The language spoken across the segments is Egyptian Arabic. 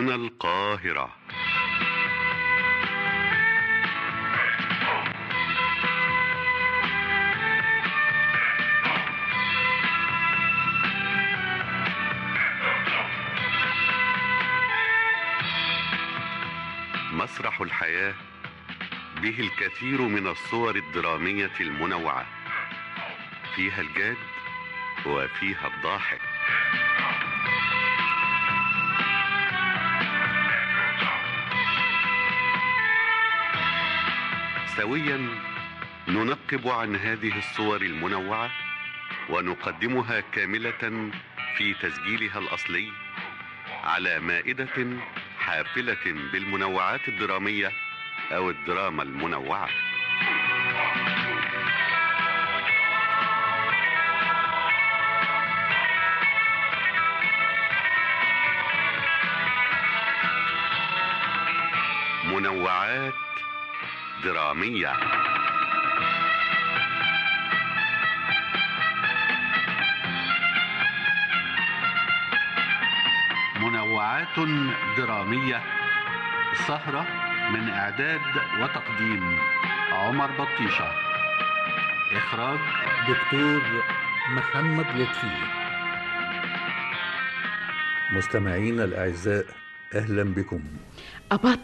هنا القاهرة مسرح الحياة به الكثير من الصور الدرامية المنوعة فيها الجاد وفيها الضاحك سويا ننقب عن هذه الصور المنوعة ونقدمها كاملة في تسجيلها الأصلي على مائدة حافلة بالمنوعات الدرامية أو الدراما المنوعة منوعات درامية منوعات درامية سهرة من إعداد وتقديم عمر بطيشة إخراج دكتور محمد لطفي مستمعينا الأعزاء أهلا بكم أبط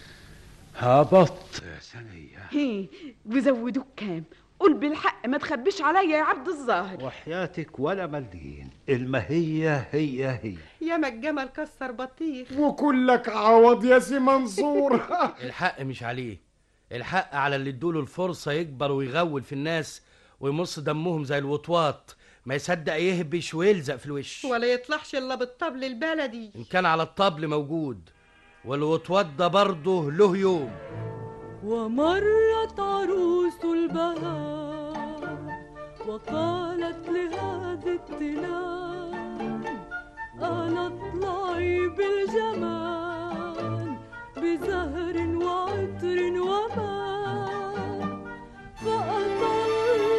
هبط يا سنية هي بزودوك كام قول بالحق ما تخبيش عليا يا عبد الظاهر وحياتك ولا مليين المهية هي هي يا ما الجمل كسر بطيخ وكلك عوض يا سي منصور الحق مش عليه الحق على اللي ادوله الفرصة يكبر ويغول في الناس ويمص دمهم زي الوطواط ما يصدق يهبش ويلزق في الوش ولا يطلعش الا بالطبل البلدي إن كان على الطبل موجود والوطواط ده برضه له يوم ومرت عروس البهاء وقالت لهذه التلال أنا اطلعي بالجمال بزهر وعطر وماء فأطل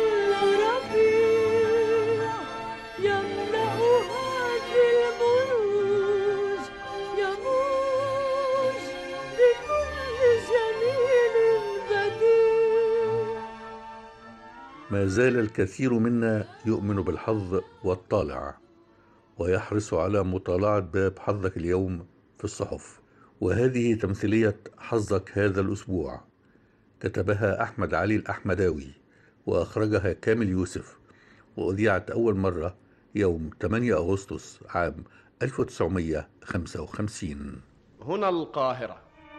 ربيع يملأ هذه البروج يموج بكل جميل بديع ما زال الكثير منا يؤمن بالحظ والطالع ويحرص على مطالعة باب حظك اليوم في الصحف وهذه تمثيلية حظك هذا الأسبوع كتبها أحمد علي الأحمداوي وأخرجها كامل يوسف وأذيعت أول مرة يوم 8 أغسطس عام 1955 هنا القاهرة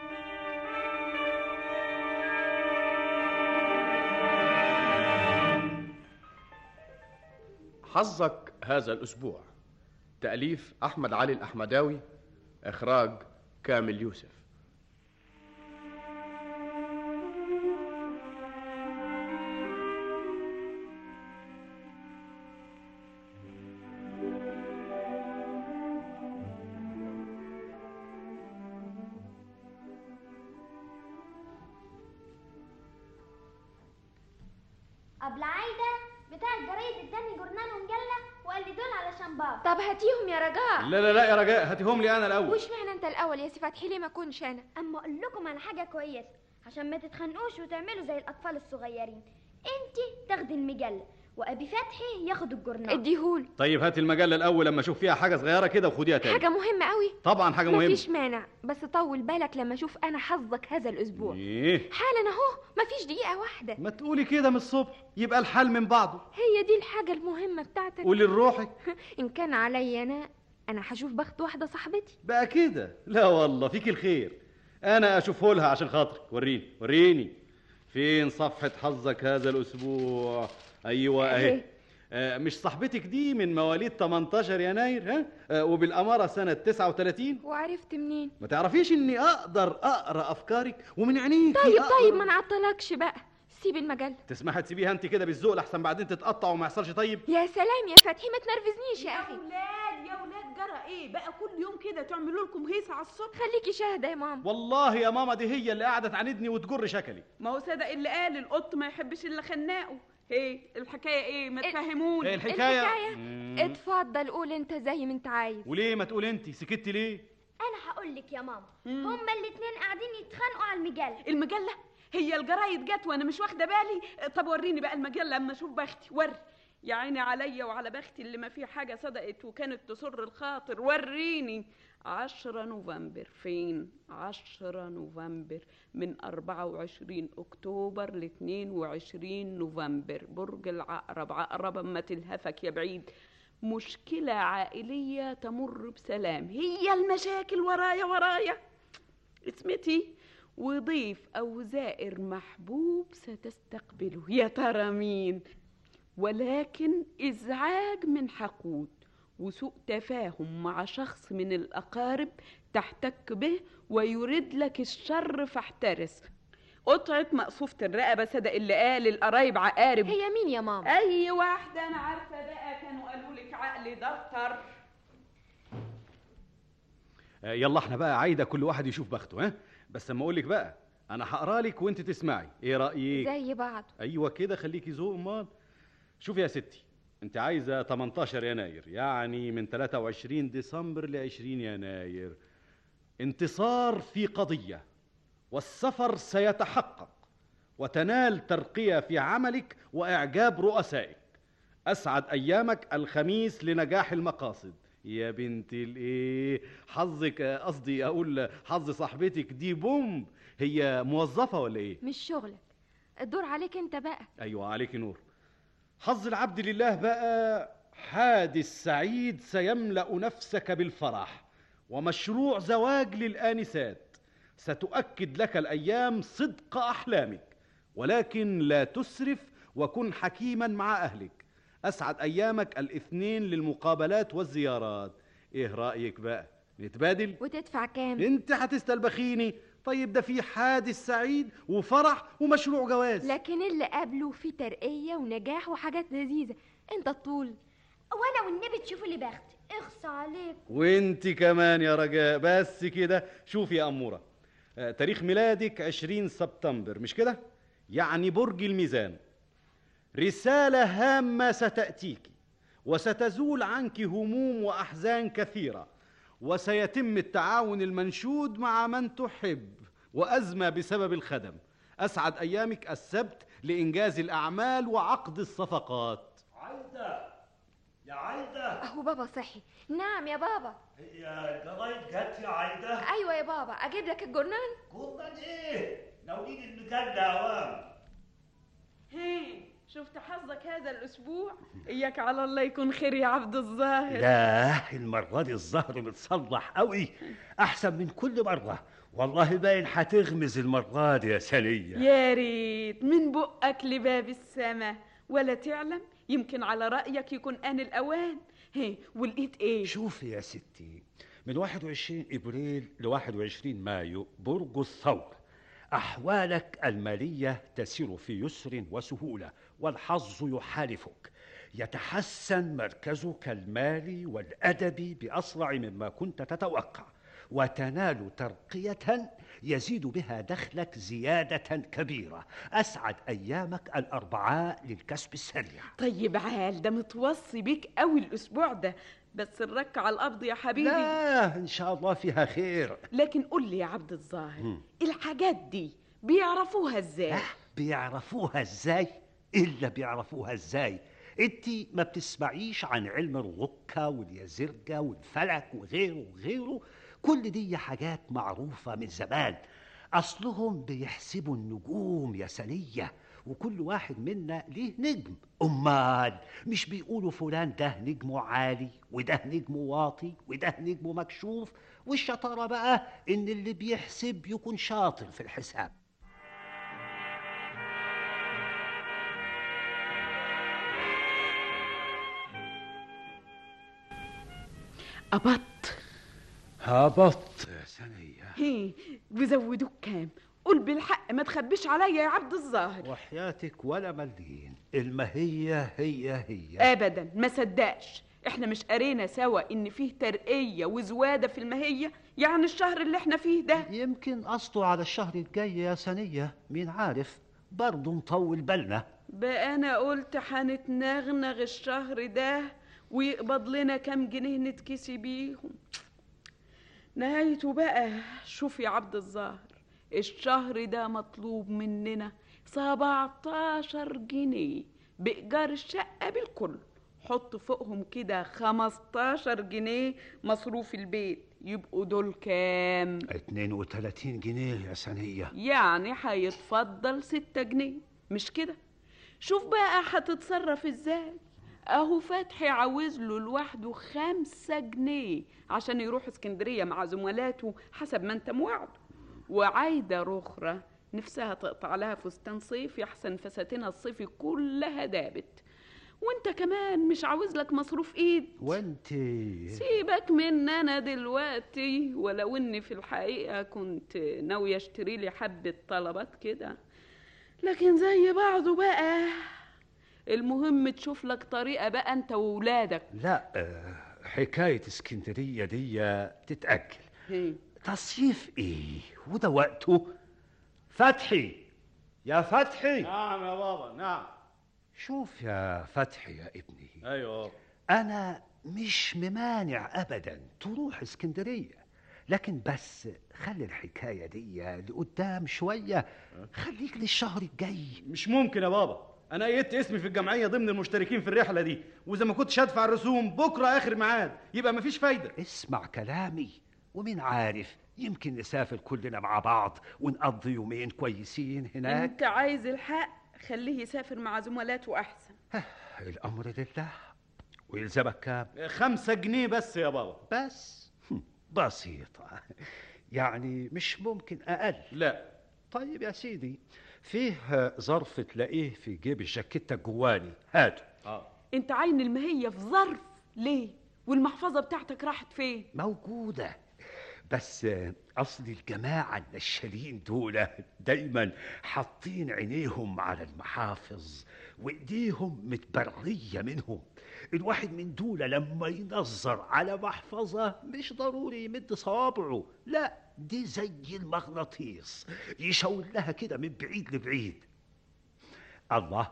حظك هذا الأسبوع تأليف أحمد علي الأحمداوي إخراج كامل يوسف أبلة عايدة بتاع الجرايد اداني جورنال ومجلة وقال لي دول علشان بابا طب هاتيهم يا رجاء لا لا لا يا رجاء هاتيهم لي أنا الأول وش معنى انت الاول يا سي فتحي ليه ما اكونش انا أما أقول لكم على حاجة كويسة عشان ما تتخانقوش وتعملوا زي الأطفال الصغيرين انتي تاخدي المجلة وأبي فتحي ياخد الجورنال اديهول طيب هات المجلة الأول لما أشوف فيها حاجة صغيرة كده وخديها تاني حاجة مهمة قوي طبعا حاجة مهمة مفيش مانع بس طول بالك لما اشوف انا حظك هذا الاسبوع إيه حالا اهو مفيش دقيقة واحدة ما تقولي كده من الصبح يبقى الحال من بعضه هي دي الحاجة المهمة بتاعتك قولي لروحك ان كان عليا انا انا هشوف بخت واحدة صاحبتي بقى كده لا والله فيك الخير انا اشوفه لها عشان خاطرك وريني وريني فين صفحة حظك هذا الاسبوع ايوه اهي أهي. آه، مش صاحبتك دي من مواليد 18 يناير ها آه، وبالاماره سنه 39 وعرفت منين ما تعرفيش اني اقدر اقرا افكارك ومن عينيك طيب طيب ما نعطلكش بقى سيب المجلة تسمحي تسيبيها انت كده بالذوق لحسن بعدين تتقطع وما يحصلش طيب يا سلام يا فتحي ما تنرفزنيش يا اخي ولاد يا ولاد جرى ايه بقى كل يوم كده تعملوا لكم هيصة على الصبح خليكي شاهدة يا ماما والله يا ماما دي هي اللي قاعده تعاندني وتجر شكلي ما هو صدق اللي قال القط ما يحبش الا خناقه هي الحكايه ايه ما تفهموني إيه الحكاية؟ الحكاية مم. اتفضل قول انت زي ما انت عايز وليه ما تقول انت سكتي ليه انا هقول لك يا ماما هما الاتنين قاعدين يتخانقوا على المجله المجله هي الجرايد جت وانا مش واخده بالي طب وريني بقى المجله اما اشوف بختي وري يا عيني عليا وعلى بختي اللي ما فيه حاجه صدقت وكانت تسر الخاطر وريني عشرة نوفمبر فين عشرة نوفمبر من أربعة وعشرين أكتوبر لاتنين وعشرين نوفمبر برج العقرب عقرب أما تلهفك يا بعيد مشكلة عائلية تمر بسلام هي المشاكل ورايا ورايا اسمتي وضيف أو زائر محبوب ستستقبله يا ترى مين ولكن إزعاج من حقود وسوء تفاهم مع شخص من الأقارب تحتك به ويريد لك الشر فاحترس قطعة مقصوفة الرقبة صدق اللي قال القرايب عقارب هي مين يا ماما أي واحدة أنا عارفة بقى كانوا قالوا لك عقل دفتر آه، يلا احنا بقى عايده كل واحد يشوف بخته ها بس اما اقول لك بقى انا هقرا لك وانت تسمعي ايه رايك زي بعض ايوه كده خليكي ذوق امال شوفي يا ستي انت عايزه 18 يناير يعني من 23 ديسمبر ل 20 يناير انتصار في قضيه والسفر سيتحقق وتنال ترقيه في عملك واعجاب رؤسائك اسعد ايامك الخميس لنجاح المقاصد يا بنت الايه حظك آه، قصدي اقول حظ صاحبتك دي بومب هي موظفه ولا ايه مش شغلك الدور عليك انت بقى ايوه عليك نور حظ العبد لله بقى حادث سعيد سيملا نفسك بالفرح ومشروع زواج للانسات ستؤكد لك الايام صدق احلامك ولكن لا تسرف وكن حكيما مع اهلك اسعد ايامك الاثنين للمقابلات والزيارات ايه رايك بقى نتبادل وتدفع كام انت هتستلبخيني طيب ده في حادث سعيد وفرح ومشروع جواز لكن اللي قبله فيه ترقية ونجاح وحاجات لذيذة انت الطول وانا والنبي تشوفوا لي بختي اخصى عليك وانت كمان يا رجاء بس كده شوفي يا أمورة آه، تاريخ ميلادك 20 سبتمبر مش كده يعني برج الميزان رسالة هامة ستأتيك وستزول عنك هموم وأحزان كثيرة وسيتم التعاون المنشود مع من تحب وأزمة بسبب الخدم أسعد أيامك السبت لإنجاز الأعمال وعقد الصفقات عايدة يا عايدة اهو بابا صحي نعم يا بابا هي الجرايد جت يا عايدة ايوه يا بابا اجيب لك الجورنال جورنال ايه؟ ناويين المجلة يا وام هي شفت حظك هذا الأسبوع إياك على الله يكون خير يا عبد الظاهر لا المرة دي الظهر متصلح قوي أحسن من كل مرة والله باين هتغمز المرة دي يا سنية يا ريت من بقك لباب السما ولا تعلم يمكن على رأيك يكون آن الأوان هي ولقيت إيه شوفي يا ستي من 21 إبريل ل 21 مايو برج الثور أحوالك المالية تسير في يسر وسهولة والحظ يحالفك يتحسن مركزك المالي والأدبي بأسرع مما كنت تتوقع وتنال ترقية يزيد بها دخلك زيادة كبيرة أسعد أيامك الأربعاء للكسب السريع طيب عال ده متوصي بيك قوي الأسبوع ده بس الرك على القبض يا حبيبي لا إن شاء الله فيها خير لكن قول لي يا عبد الظاهر مم. الحاجات دي بيعرفوها ازاي بيعرفوها ازاي الا بيعرفوها ازاي انت ما بتسمعيش عن علم الركة واليزرجة والفلك وغيره وغيره كل دي حاجات معروفة من زمان أصلهم بيحسبوا النجوم يا سنية وكل واحد منا ليه نجم أمال مش بيقولوا فلان ده نجمه عالي وده نجمه واطي وده نجمه مكشوف والشطارة بقى إن اللي بيحسب يكون شاطر في الحساب أبط هبط يا سنية هي وزودوك كام قول بالحق ما تخبيش عليا يا عبد الظاهر وحياتك ولا مليين المهية هي هي ابدا ما صدقش احنا مش قرينا سوا ان فيه ترقية وزوادة في المهية يعني الشهر اللي احنا فيه ده يمكن قصده على الشهر الجاي يا سنية مين عارف برضه نطول بالنا بقى انا قلت هنتنغنغ الشهر ده ويقبض لنا كام جنيه نتكسي بيهم نهايته بقى شوف يا عبد الظاهر الشهر ده مطلوب مننا 17 جنيه بإيجار الشقة بالكل حط فوقهم كده 15 جنيه مصروف البيت يبقوا دول كام 32 جنيه يا سنية يعني هيتفضل 6 جنيه مش كده شوف بقى هتتصرف ازاي اهو فتحي عاوز له لوحده خمسة جنيه عشان يروح اسكندرية مع زملاته حسب ما انت موعده وعايدة رخرة نفسها تقطع لها فستان صيفي احسن فساتينها الصيفي كلها دابت وانت كمان مش عاوز لك مصروف ايد وانت سيبك من انا دلوقتي ولو اني في الحقيقة كنت ناوية اشتري لي حبة طلبات كده لكن زي بعضه بقى المهم تشوف لك طريقة بقى انت وولادك لا آه، حكاية اسكندرية دي تتأجل هي. تصيف ايه وده وقته فتحي يا فتحي نعم يا بابا نعم شوف يا فتحي يا ابني ايوه انا مش ممانع ابدا تروح اسكندريه لكن بس خلي الحكايه دي لقدام شويه خليك للشهر الجاي مش ممكن يا بابا انا قيدت اسمي في الجمعيه ضمن المشتركين في الرحله دي واذا ما كنتش هدفع الرسوم بكره اخر ميعاد يبقى مفيش فايده اسمع كلامي ومين عارف يمكن نسافر كلنا مع بعض ونقضي يومين كويسين هناك انت عايز الحق خليه يسافر مع زملاته احسن الامر لله ويلزمك كام خمسة جنيه بس يا بابا بس هم، بسيطة يعني مش ممكن أقل لا طيب يا سيدي فيه ظرف تلاقيه في جيب الجاكيتة جواني هاته اه انت عين المهية في ظرف ليه والمحفظة بتاعتك راحت فين موجودة بس أصل الجماعة النشالين دول دايما حاطين عينيهم على المحافظ وإيديهم متبرية منهم الواحد من دول لما ينظر على محفظة مش ضروري يمد صوابعه لا دي زي المغناطيس يشاور لها كده من بعيد لبعيد الله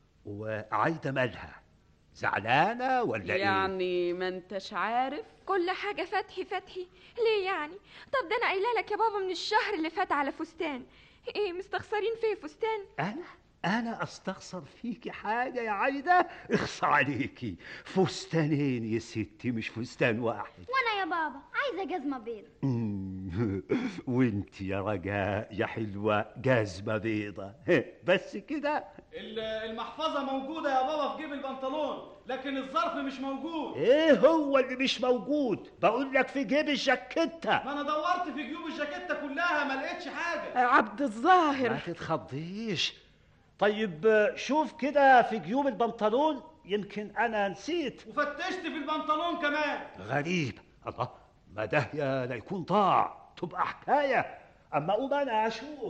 وعايدة مالها زعلانة ولا إيه؟ يعني ما انتش عارف كل حاجة فتحي فتحي ليه يعني طب ده انا قايله لك يا بابا من الشهر اللي فات على فستان ايه مستخسرين فيه فستان أنا أنا أستخسر فيكي حاجة يا عايدة اخص عليكي فستانين يا ستي مش فستان واحد وانا يا بابا عايزه جزمه بيض مم. وانت يا رجاء يا حلوة جزمة بيضة بس كده ال- المحفظه موجوده يا بابا في جيب البنطلون لكن الظرف مش موجود ايه هو اللي مش موجود بقول لك في جيب الجاكيتة ما انا دورت في جيوب الجاكيته كلها ما لقيتش حاجه عبد الظاهر ما تتخضيش طيب شوف كده في جيوب البنطلون يمكن انا نسيت وفتشت في البنطلون كمان غريب الله ما ده يا لا يكون ضاع تبقى حكاية أما أقوم أنا أشوف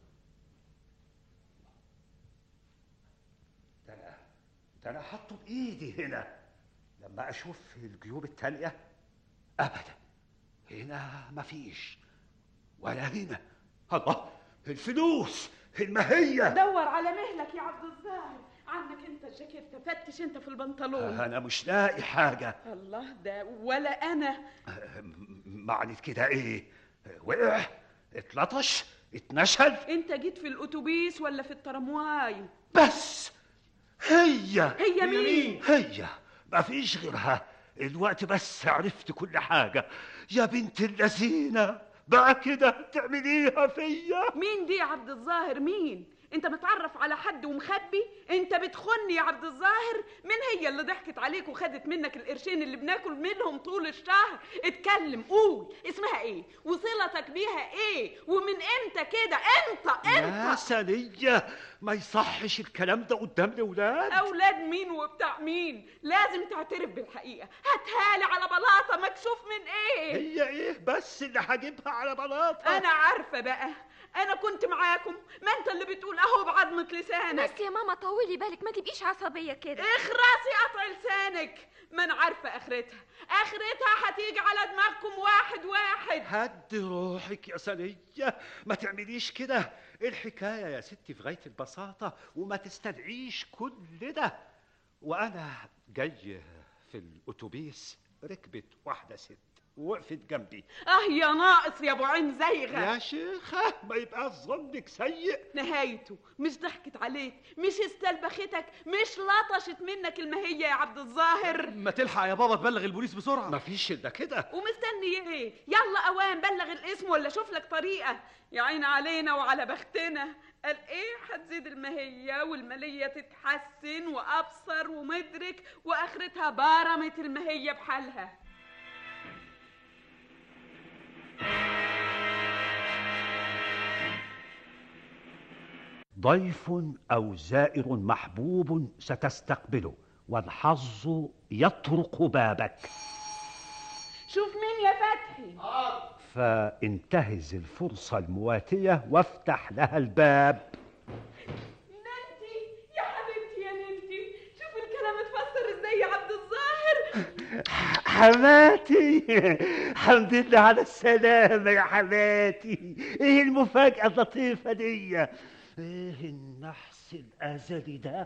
ده أنا ده أنا حاطه بإيدي هنا لما أشوف في الجيوب التانية أبدا هنا مفيش ولا هنا الله الفلوس المهية دور على مهلك يا عبد الظاهر عنك انت الجاكيتة فتش انت في البنطلون أنا مش لاقي حاجة الله ده ولا انا معنى كده إيه وقع اتلطش اتنشل انت جيت في الاتوبيس ولا في الترامواي بس هي هي مين هي مفيش غيرها الوقت بس عرفت كل حاجة يا بنت اللذينة بقى كده تعمليها فيا مين دي يا عبد الظاهر مين انت متعرف على حد ومخبي انت بتخني يا عبد الظاهر مين هي اللي ضحكت عليك وخدت منك القرشين اللي بناكل منهم طول الشهر اتكلم قول اسمها ايه وصلتك بيها ايه ومن امتى كده انت يا انت سنية ما يصحش الكلام ده قدام الأولاد اولاد مين وبتاع مين لازم تعترف بالحقيقه هاتهالي على بلاطه مكسوف من ايه هي ايه بس اللي هجيبها على بلاطة انا عارفه بقى انا كنت معاكم ما انت اللي بتقول اهو بعضمة لسانك بس يا ماما طولي بالك ما تبقيش عصبية كده اخرسي قطع لسانك ما انا عارفه اخرتها اخرتها هتيجي على دماغكم واحد واحد هدي روحك يا سنية ما تعمليش كده الحكاية يا ستي في غاية البساطة وما تستدعيش كل ده وأنا جاي في الأتوبيس ركبت واحدة ست ووقفت جنبي اه يا ناقص يا ابو عين زيغه يا شيخة ما يبقى ظنك سيء نهايته مش ضحكت عليك مش استلبختك مش لطشت منك المهية يا عبد الظاهر ما تلحق يا بابا تبلغ البوليس بسرعه مفيش الا كده ومستني ايه يلا اوان بلغ الاسم ولا شوف لك طريقه يا عين علينا وعلى بختنا قال ايه هتزيد المهيه والماليه تتحسن وابصر ومدرك واخرتها برمت المهيه بحالها ضيف أو زائر محبوب ستستقبله والحظ يطرق بابك شوف مين يا فتحي فانتهز الفرصة المواتية وافتح لها الباب ننتي يا حبيبتي يا ننتي شوف الكلام اتفسر ازاي يا عبد الظاهر حماتي الحمد لله على السلامة يا حماتي ايه المفاجأة اللطيفة دي ايه النحس الأزلي ده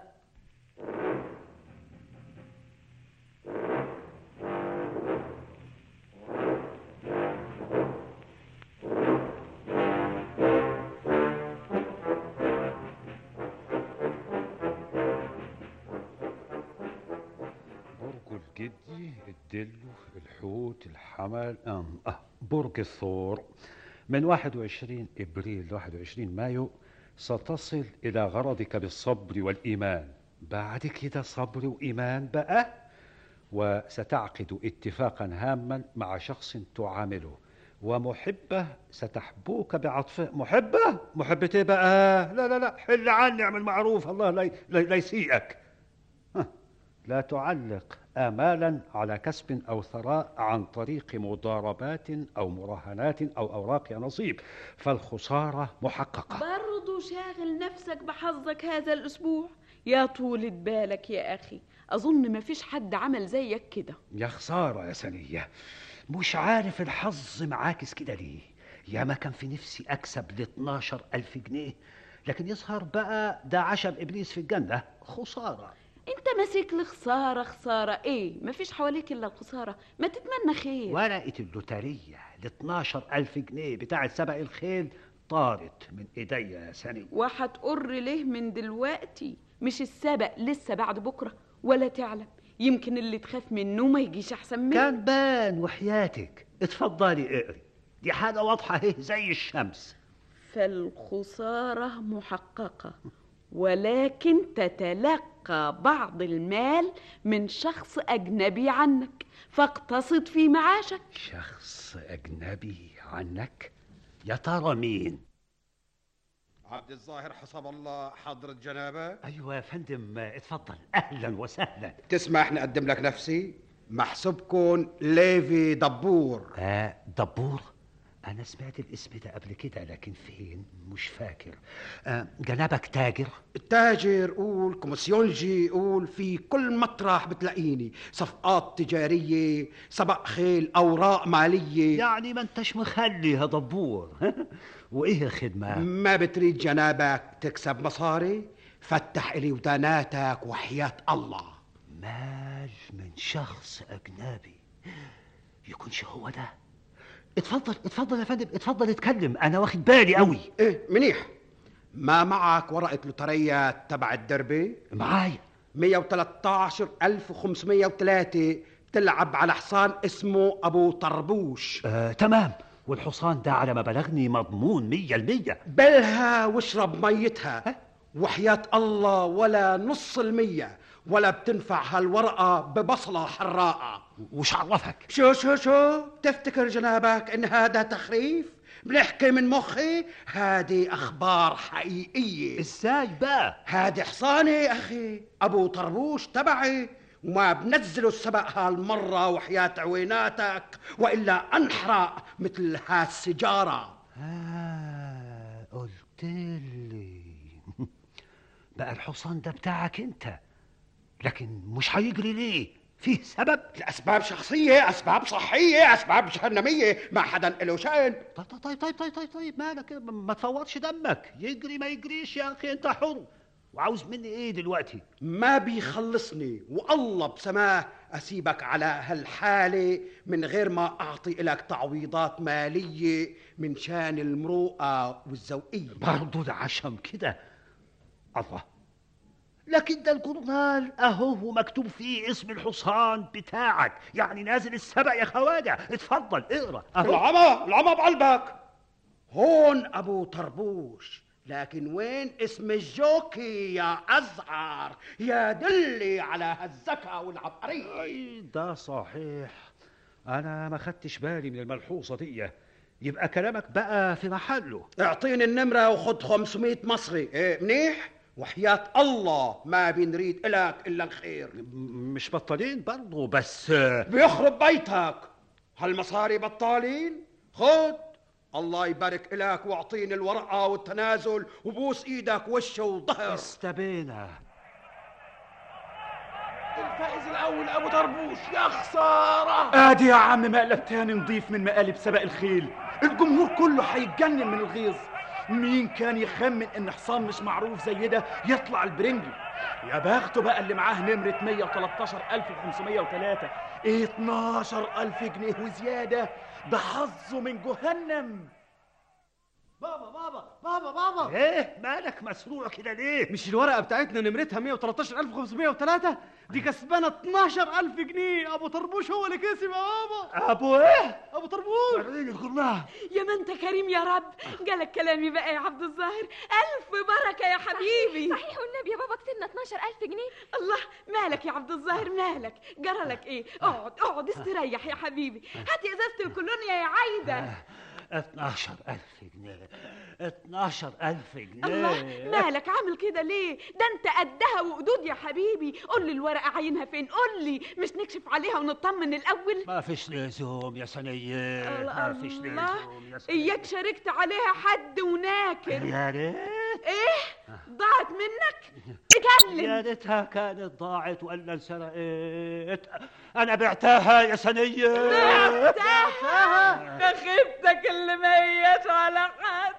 برج الجدي الدلو الحوت الحمل أم أه برج الثور من 21 ابريل ل 21 مايو ستصل الى غرضك بالصبر والايمان بعد كده صبر وايمان بقى وستعقد اتفاقا هاما مع شخص تعامله ومحبة ستحبوك بعطف محبة محبة ايه بقى لا لا لا حل عني اعمل معروف الله لا, لا, لا يسيئك ها، لا تعلق آمالا على كسب أو ثراء عن طريق مضاربات أو مراهنات أو أوراق نصيب فالخسارة محققة برضو شاغل نفسك بحظك هذا الأسبوع يا طولة بالك يا أخي أظن مفيش حد عمل زيك كده يا خسارة يا سنية مش عارف الحظ معاكس كده ليه يا ما كان في نفسي أكسب ل 12 ألف جنيه لكن يظهر بقى ده عشم إبليس في الجنة خسارة انت ماسك لي خسارة خسارة ايه مفيش حواليك الا الخسارة ما تتمنى خير ورقة اللوترية ل 12 ألف جنيه بتاعة سبق الخيل طارت من إيديا يا سنية وهتقر ليه من دلوقتي مش السبق لسه بعد بكرة ولا تعلم يمكن اللي تخاف منه ما يجيش احسن منه كان بان وحياتك اتفضلي اقري دي حاجة واضحة اهي زي الشمس فالخسارة محققة ولكن تتلقى بعض المال من شخص أجنبي عنك فاقتصد في معاشك شخص أجنبي عنك يا ترى مين عبد الظاهر حسب الله حضرة جنابك أيوة يا فندم اتفضل أهلا وسهلا تسمح نقدم لك نفسي محسوبكم ليفي دبور آه دبور أنا سمعت الاسم ده قبل كده لكن فين مش فاكر آه جنابك تاجر تاجر قول كوميسيونجي قول في كل مطرح بتلاقيني صفقات تجارية سبق خيل أوراق مالية يعني ما انتش مخلي يا دبور وإيه الخدمة ما بتريد جنابك تكسب مصاري فتح إلي وداناتك وحياة الله مال من شخص أجنبي يكونش هو ده اتفضل اتفضل يا فندم اتفضل اتكلم انا واخد بالي قوي ايه منيح ما معك ورقة لوترية تبع الدربي معايا 113503 بتلعب على حصان اسمه ابو طربوش آه تمام والحصان ده على ما بلغني مضمون مية المية بلها واشرب ميتها وحياة الله ولا نص المية ولا بتنفع هالورقة ببصلة حراقة وش عرفك شو شو شو تفتكر جنابك ان هذا تخريف بنحكي من مخي هذه اخبار حقيقية ازاي بقى هذه حصاني اخي ابو طربوش تبعي وما بنزلوا السبق هالمرة وحياة عويناتك وإلا أنحرق مثل هالسجارة آه قلت لي بقى الحصان ده بتاعك انت لكن مش هيجري ليه فيه سبب لأسباب شخصية أسباب صحية أسباب جهنمية ما حدا له شأن طيب طيب طيب طيب طيب, طيب مالك ما تفورش دمك يجري ما يجريش يا أخي أنت حر وعاوز مني إيه دلوقتي ما بيخلصني والله بسماه أسيبك على هالحالة من غير ما أعطي لك تعويضات مالية من شان المروءة والذوقية برضو ده عشم كده الله لكن ده الجورنال اهو مكتوب فيه اسم الحصان بتاعك يعني نازل السبع يا خواجه اتفضل اقرا العمى العمى بقلبك هون أبو طربوش لكن وين اسم الجوكي يا أزعر يا دلي على هالذكاء والعبقرية أي ده صحيح انا ما خدتش بالي من الملحوظه دي يبقى كلامك بقى في محله اعطيني النمرة وخد 500 مصري ايه منيح وحياة الله ما بنريد إلك إلا الخير مش بطالين برضه بس بيخرب بيتك هالمصاري بطالين خد الله يبارك إلك واعطيني الورقة والتنازل وبوس ايدك وشه وظهر استبينا الفائز الاول ابو طربوش يا خساره ادي يا عم مقلب تاني نضيف من مقالب سبق الخيل الجمهور كله هيتجنن من الغيظ مين كان يخمن ان حصان مش معروف زي ده يطلع البرنجي يا بخته بقى اللي معاه نمرة 113503 12000 جنيه وزيادة ده حظه من جهنم بابا بابا بابا بابا ايه مالك مسروع كده ليه مش الورقة بتاعتنا نمرتها 113503 دي كسبانة 12000 جنيه ابو طربوش هو اللي كسب يا بابا ابو ايه ابو طربوش وريني كلها يا ما انت كريم يا رب جالك كلامي بقى يا عبد الظاهر الف بركه يا حبيبي صحيح والنبي يا بابا كسبنا 12000 جنيه الله مالك يا عبد الظاهر مالك جرى لك ايه اقعد اقعد استريح يا حبيبي هاتي ازازه الكولونيا يا عايده 12000 جنيه 12000 جنيه الله مالك عامل كده ليه ده انت قدها وقدود يا حبيبي قول لي الورقه عينها فين قول لي مش نكشف عليها ونطمن الاول ما فيش لزوم يا سنية ما فيش الله لزوم يا سنية اياك شاركت عليها حد وناكر يا ريت ايه ضاعت منك اتكلم يا ريتها كانت ضاعت ولا انسرقت انا بعتها يا سنية بعتها ده خيبتك اللي ما هياش على حد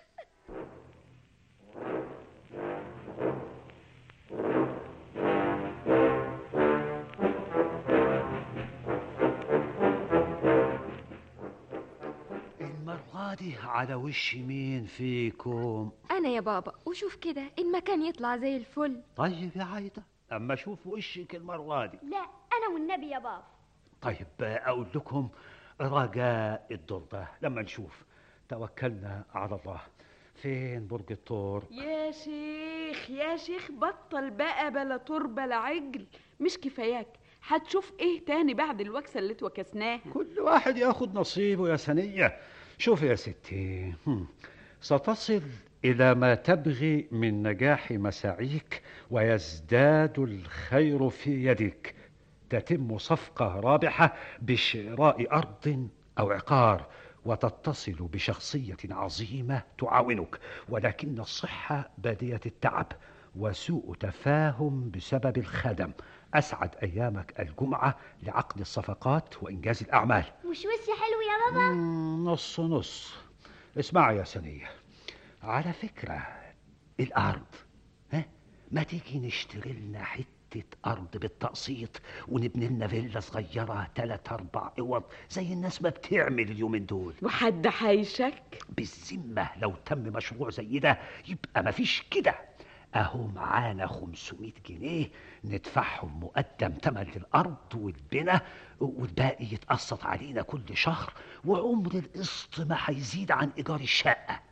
المرة دي على وش مين فيكم انا يا بابا وشوف كده المكان يطلع زي الفل طيب يا عايدة اما اشوف وشك المرة دي لا أنا والنبي يا بابا طيب اقول لكم رجاء الدور ده لما نشوف توكلنا على الله فين برج الطور يا شيخ يا شيخ بطل بقى بلا تربة لا عجل مش كفاياك هتشوف ايه تاني بعد الوكسة اللي اتوكسناها كل واحد ياخد نصيبه يا سنية شوف يا ستي هم، ستصل إلى ما تبغي من نجاح مساعيك ويزداد الخير في يدك تتم صفقة رابحة بشراء أرض أو عقار وتتصل بشخصية عظيمة تعاونك ولكن الصحة بادية التعب وسوء تفاهم بسبب الخدم أسعد أيامك الجمعة لعقد الصفقات وإنجاز الأعمال مش وشي حلو يا بابا مم، نص نص اسمع يا سنية على فكرة الأرض ها ما تيجي نشتري لنا حتة أرض بالتقسيط ونبني لنا فيلا صغيرة تلات أربع أوض زي الناس ما بتعمل اليومين دول وحد حيشك بالذمة لو تم مشروع زي ده يبقى مفيش كده أهو معانا 500 جنيه ندفعهم مقدم تمن للأرض والبناء والباقي يتقسط علينا كل شهر وعمر القسط ما هيزيد عن إيجار الشقة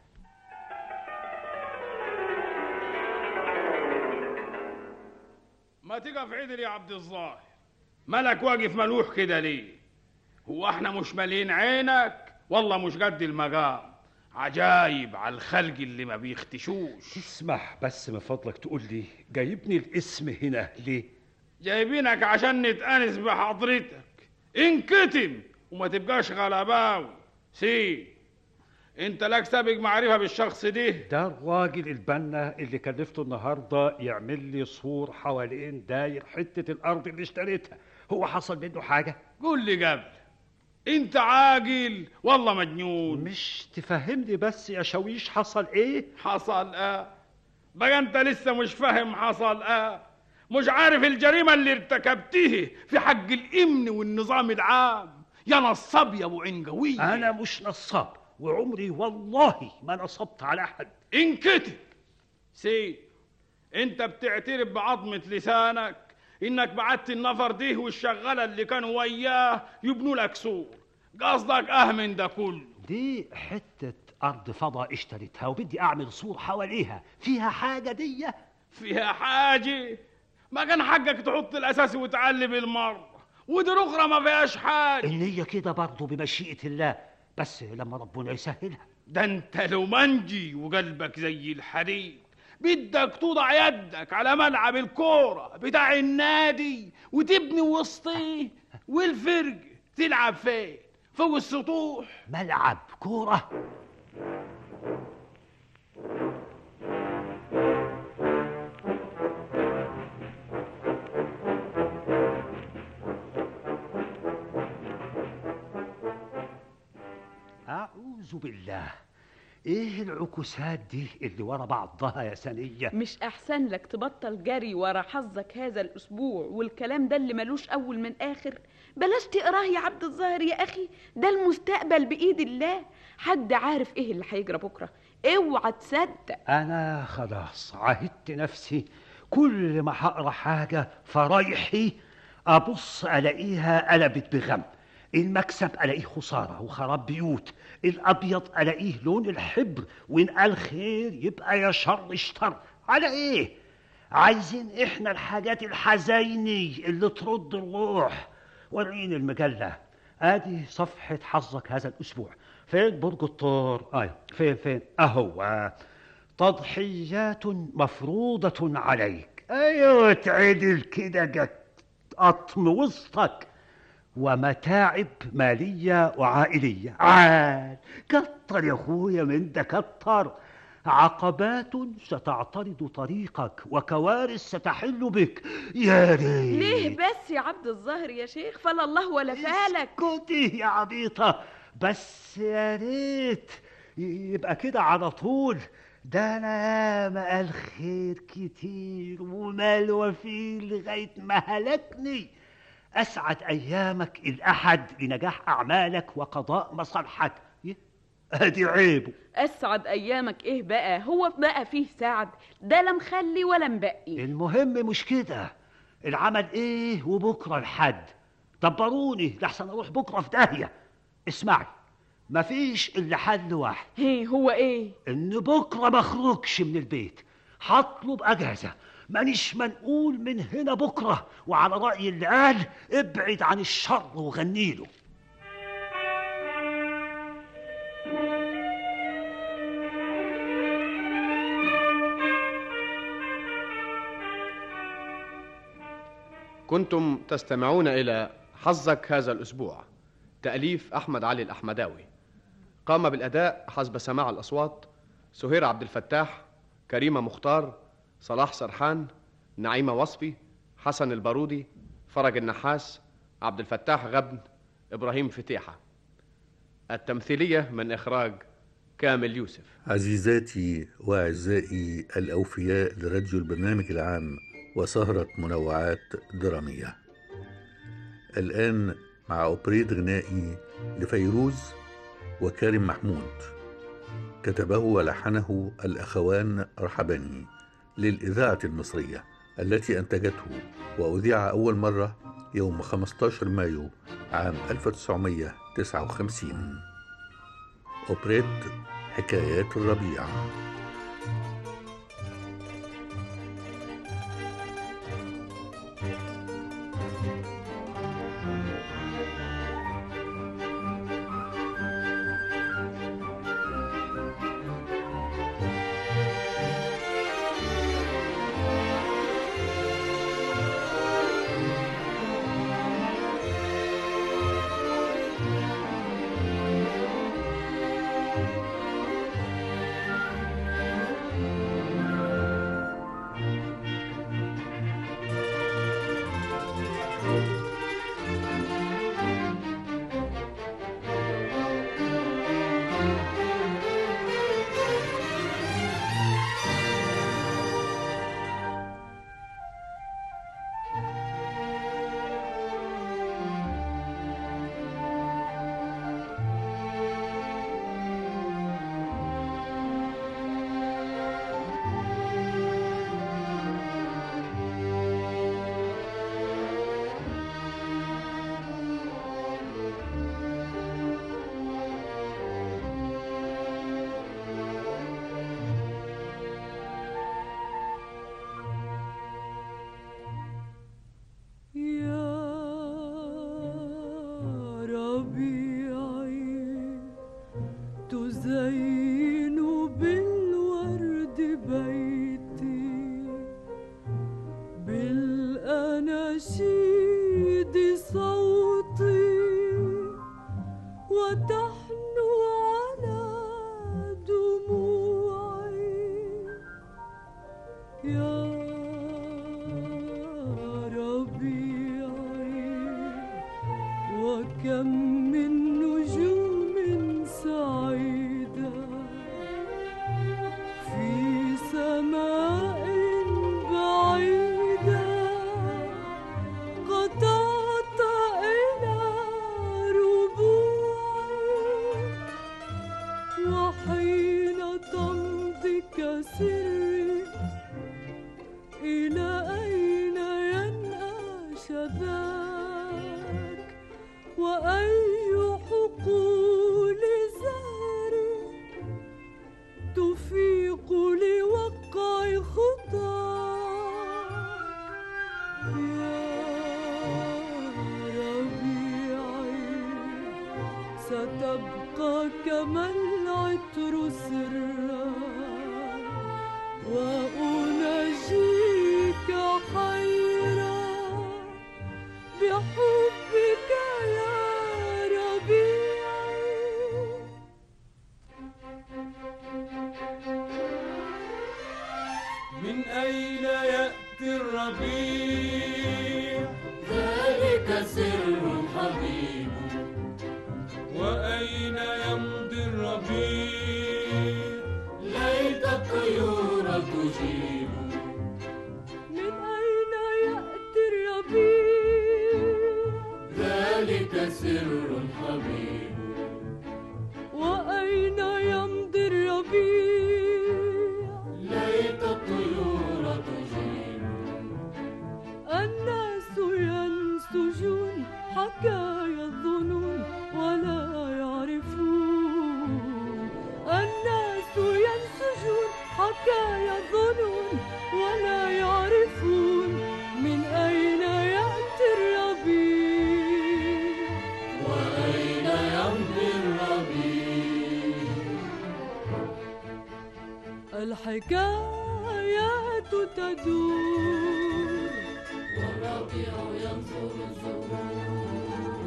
ما تقف عدل يا عبد الظاهر مالك واقف ملوح كده ليه هو احنا مش مالين عينك والله مش قد المقام عجايب على الخلق اللي ما بيختشوش تسمح بس من فضلك تقول لي جايبني الاسم هنا ليه جايبينك عشان نتأنس بحضرتك انكتم وما تبقاش غلباوي سي انت لك سابق معرفة بالشخص ده ده الراجل البنا اللي كلفته النهارده يعمل لي سور حوالين داير حته الارض اللي اشتريتها هو حصل منه حاجه قول لي قبل انت عاقل والله مجنون مش تفهمني بس يا شويش حصل ايه حصل اه بقى انت لسه مش فاهم حصل اه مش عارف الجريمة اللي ارتكبتيه في حق الأمن والنظام العام يا نصاب يا أبو عين قوية أنا مش نصاب وعمري والله ما نصبت على أحد انكتب سي انت بتعترف بعظمة لسانك انك بعت النفر ده والشغالة اللي كانوا وياه يبنوا لك سور قصدك اه من ده كله دي حتة أرض فضاء اشتريتها وبدي أعمل سور حواليها فيها حاجة دي فيها حاجة ما كان حقك تحط الأساس وتعلم المرة ودي الأخرى ما فيهاش حاجة النية كده برضه بمشيئة الله بس لما ربنا يسهلها ده انت لو منجي وقلبك زي الحديد بدك توضع يدك على ملعب الكورة بتاع النادي وتبني وسطيه والفرق تلعب فين فوق السطوح ملعب كورة أعوذ بالله إيه العكوسات دي اللي ورا بعضها يا سنية مش احسن لك تبطل جري ورا حظك هذا الاسبوع والكلام ده اللي ملوش اول من اخر بلاش تقراه يا عبد الظاهر يا اخي ده المستقبل بايد الله حد عارف ايه اللي هيجرى بكره اوعى تصدق أنا خلاص عهدت نفسي كل ما هقرا حاجة فرايحي أبص ألاقيها قلبت بغم المكسب ألاقيه خسارة وخراب بيوت الأبيض ألاقيه لون الحبر وإن قال خير يبقى يا شر اشتر على إيه؟ عايزين إحنا الحاجات الحزيني اللي ترد الروح وريني المجلة آدي صفحة حظك هذا الأسبوع فين برج الثور؟ أيوة فين فين؟ أهو تضحيات مفروضة عليك أيوة تعدل كده جت قطم وسطك ومتاعب مالية وعائلية عال كتر يا أخويا من ده كتر عقبات ستعترض طريقك وكوارث ستحل بك يا ريت ليه بس يا عبد الظاهر يا شيخ فلا الله ولا فالك اسكتي يا عبيطة بس يا ريت يبقى كده على طول ده انا ياما قال خير كتير ومال وفير لغايه ما هلكني اسعد ايامك الاحد لنجاح اعمالك وقضاء مصالحك يه، ادي عيبه اسعد ايامك ايه بقى هو بقى فيه سعد ده لا مخلي ولا مبقي المهم مش كده العمل ايه وبكره الحد دبروني لحسن اروح بكره في داهيه اسمعي مفيش الا حل واحد ايه هو ايه ان بكره ما اخرجش من البيت هطلب اجازه مانيش منقول من هنا بكره وعلى راي اللي قال ابعد عن الشر وغنيله كنتم تستمعون إلى حظك هذا الأسبوع تأليف أحمد علي الأحمداوي قام بالأداء حسب سماع الأصوات سهير عبد الفتاح كريمة مختار صلاح سرحان نعيمة وصفي حسن البارودي فرج النحاس عبد الفتاح غبن إبراهيم فتيحة التمثيلية من إخراج كامل يوسف عزيزاتي وأعزائي الأوفياء لراديو البرنامج العام وسهرة منوعات درامية الآن مع أوبريت غنائي لفيروز وكارم محمود كتبه ولحنه الأخوان رحباني للإذاعة المصرية التي أنتجته وأذيع أول مرة يوم 15 مايو عام 1959 أوبريت حكايات الربيع وحين تمضي كسري إلى أين ينأى شذاك وأي حقول زهري تفيق لوقع خطاك يا ربيعي ستبقى كما العطر سرا وأناجيك حيرا بحبك يا ربيعي من أين يأتي الربيع ذلك سر حبيب وأين يمضي الربيع ليت الطيور تجيب من أين يأتي الربيع ذلك سر حبيب وأين يمضي الربيع ليت الطيور تجيب الناس ينسجون حكايا الظنون ولا يعرفون الناس ينسجون حكايا الظنون ولا يعرفون من أين يأتي الربيع وأين يمضي الربيع الحكايات تدور والربيع ينظر الزهور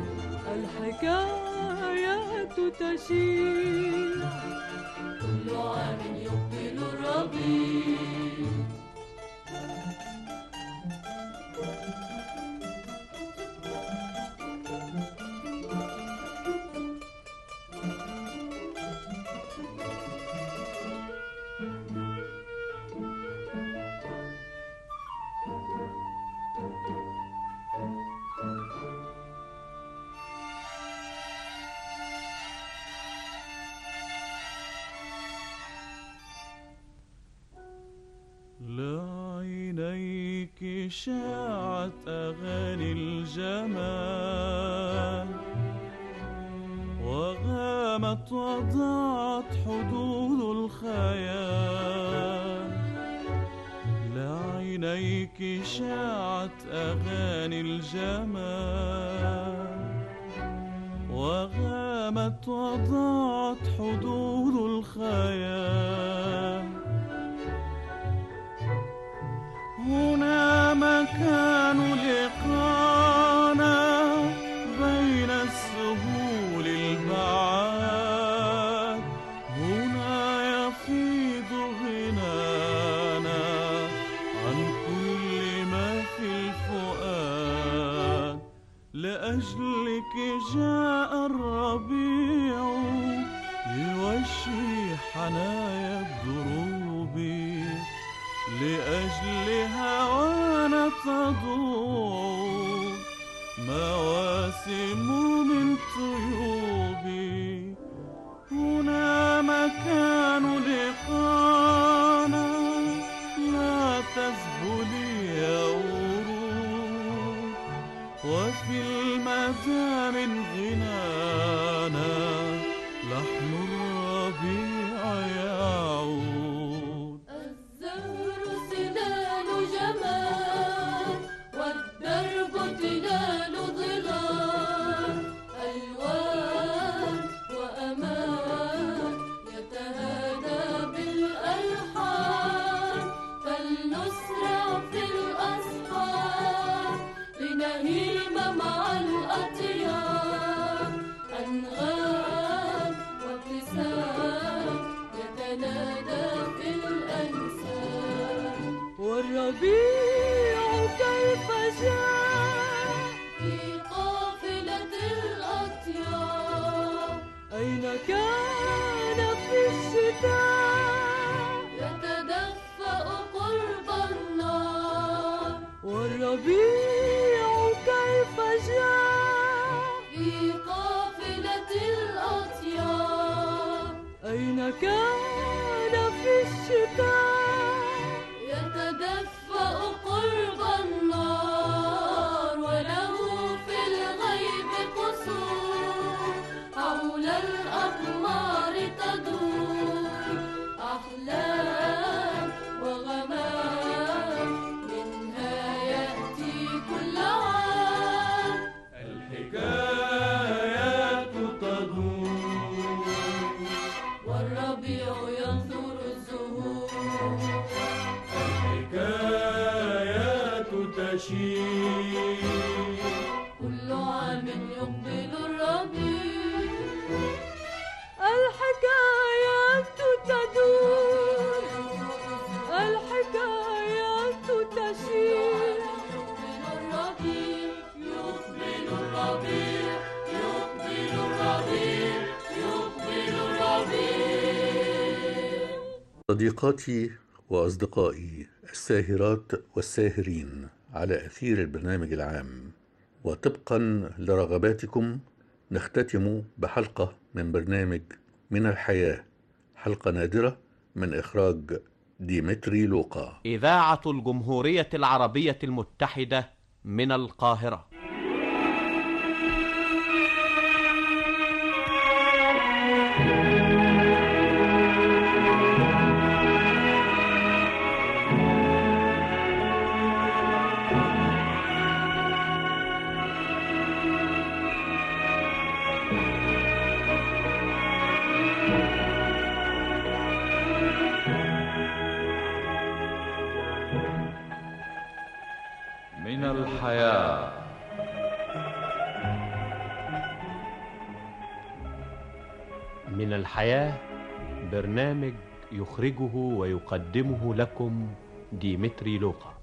الحكايات تشيع كل عام يقبل الربيع لعينيك شاعت أغاني الجمال وغامت وضاعت حدود الخيال لعينيك شاعت أغاني الجمال وغامت وضاعت حدود الخيال هنا مكان لقانا بين السهول البعاد هنا يفيض غنانا عن كل ما في الفؤاد لأجلك جاء الربيع يوشي حنايا الدروب لأجل هوانا تضوع مواسم من طيوبي هنا مكان لقانا لا تذبلي يا ورود وفي المدى من غنانا لحن الربيع يعود الزهر سنان جمال والدرب تلال ظلال ألوان وأمان يتهادى كان في الشتاء يتدفأ قرب النار وله في الغيب قصور حول الأقمار تدور أحلام وغمام منها يأتي كل عام الحكايات تدور والربيع ينثر الزهور الحكايات تشير كل عام يقبل الربيع الحكايات تدور الحكايات تشير يقبل الربيع يقبل الربيع يقبل الربيع يقبل الربيع صديقاتي وأصدقائي الساهرات والساهرين على أثير البرنامج العام وطبقا لرغباتكم نختتم بحلقة من برنامج من الحياة حلقة نادرة من إخراج ديمتري لوقا إذاعة الجمهورية العربية المتحدة من القاهرة من الحياة من الحياة برنامج يخرجه ويقدمه لكم ديمتري لوقا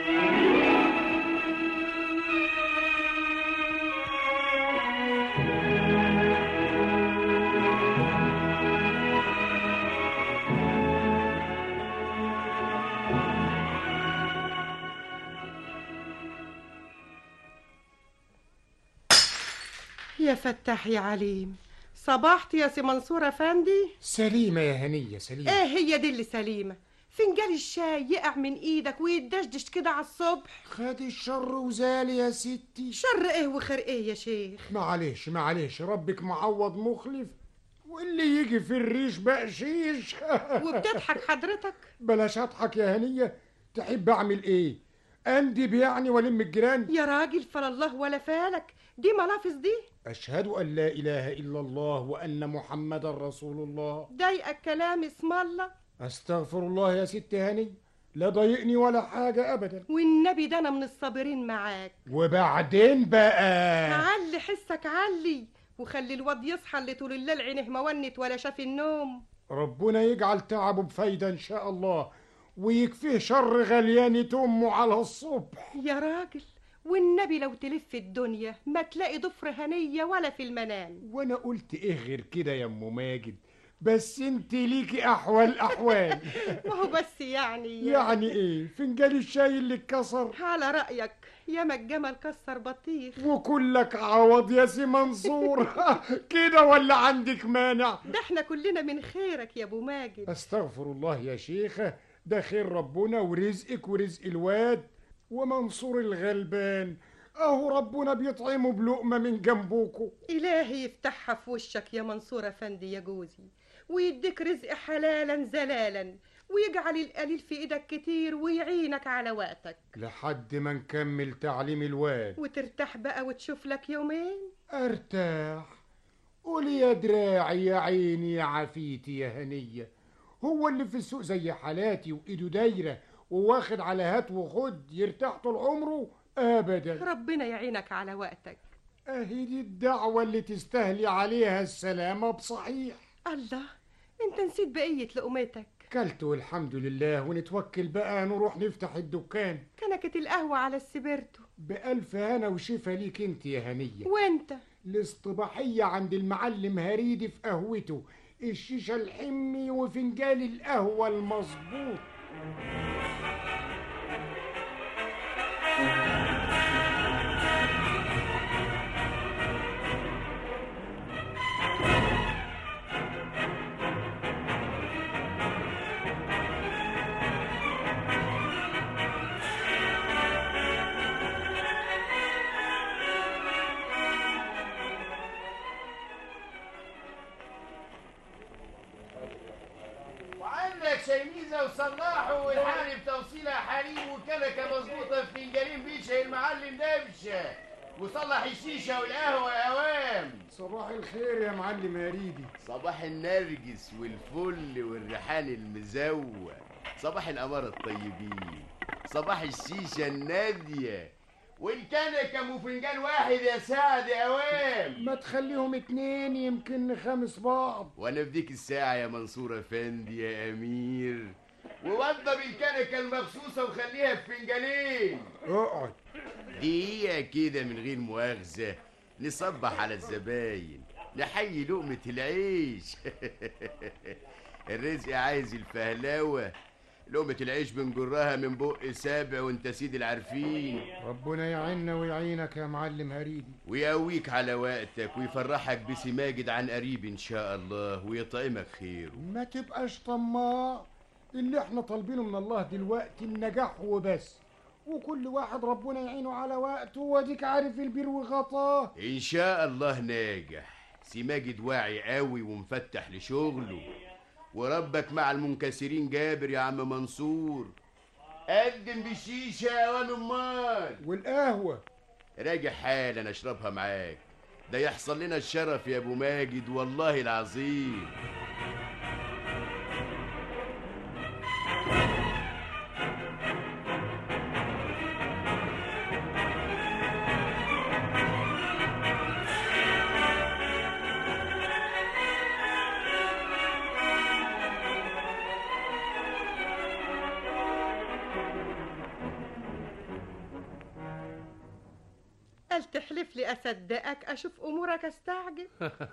يا فتاح يا عليم صباحت يا سي منصور افندي سليمة يا هنية سليمة ايه هي دي اللي سليمة فنجان الشاي يقع من ايدك ويدشدش كده على الصبح خد الشر وزال يا ستي شر ايه وخير ايه يا شيخ معلش معلش ربك معوض مخلف واللي يجي في الريش بقشيش وبتضحك حضرتك بلاش اضحك يا هنية تحب اعمل ايه اندب يعني والم الجيران يا راجل فلا الله ولا فالك دي ملافظ دي اشهد ان لا اله الا الله وان محمدا رسول الله ضايقك كلام اسم الله استغفر الله يا ست هاني لا ضايقني ولا حاجة ابدا والنبي ده انا من الصابرين معاك وبعدين بقى علي حسك علي وخلي الواد يصحى اللي طول الليل عينه ما ونت ولا شاف النوم ربنا يجعل تعبه بفايدة ان شاء الله ويكفيه شر غليانة امه على الصبح يا راجل والنبي لو تلف الدنيا ما تلاقي ضفر هنية ولا في المنام وانا قلت ايه غير كده يا ام ماجد بس انت ليكي احوال احوال ما هو بس يعني يعني ايه فنجان الشاي اللي اتكسر على رأيك يا ما الجمل كسر بطيخ وكلك عوض يا سي منصور كده ولا عندك مانع ده احنا كلنا من خيرك يا ابو ماجد استغفر الله يا شيخة ده خير ربنا ورزقك ورزق الواد ومنصور الغلبان اهو ربنا بيطعمه بلقمة من جنبوكوا إلهي يفتحها في وشك يا منصور أفندي يا جوزي ويديك رزق حلالا زلالا ويجعل القليل في ايدك كتير ويعينك على وقتك لحد ما نكمل تعليم الواد وترتاح بقى وتشوف لك يومين ارتاح قولي يا دراعي يا عيني يا عفيتي يا هنية هو اللي في السوق زي حالاتي وايده دايرة وواخد على هات وخد يرتاح طول عمره ابدا ربنا يعينك على وقتك اهي دي الدعوة اللي تستهلي عليها السلامة بصحيح الله انت نسيت بقية لقمتك كلت والحمد لله ونتوكل بقى نروح نفتح الدكان كنكة القهوة على السبرتو بألف هنا وشفا ليك انت يا هنية وانت الاصطباحية عند المعلم هريدي في قهوته الشيشة الحمي وفنجان القهوة المظبوط شيميزة وصلاحه والحاني بتوصيلها حليب وكنكة مظبوطة في فنجانين بيشة المعلم دبشة وصلح الشيشة والقهوة يا وام صباح الخير يا معلم يا ريدي صباح النرجس والفل والريحان المزوق صباح القمر الطيبين صباح الشيشة النادية والكنكة وفنجان واحد يا سعد يا وام ما تخليهم اتنين يمكن نخمس بعض وانا في ديك الساعة يا منصور افندي يا امير ووضب الكنكة المخصوصة وخليها في فنجانين اقعد دقيقة كده من غير مؤاخذة نصبح على الزباين نحيي لقمة العيش الرزق عايز الفهلاوة لقمة العيش بنجرها من بق سابع وانت سيد العارفين ربنا يعيننا ويعينك يا معلم هريدي ويقويك على وقتك ويفرحك بسي ماجد عن قريب ان شاء الله ويطعمك خيره ما تبقاش طماع اللي احنا طالبينه من الله دلوقتي النجاح وبس وكل واحد ربنا يعينه على وقته واديك عارف البير وغطاه ان شاء الله ناجح سي ماجد واعي قوي ومفتح لشغله وربك مع المنكسرين جابر يا عم منصور قدم بالشيشة يا واد امال والقهوة راجع حالا اشربها معاك ده يحصل لنا الشرف يا ابو ماجد والله العظيم قال تحلف لي اصدقك اشوف امورك استعجب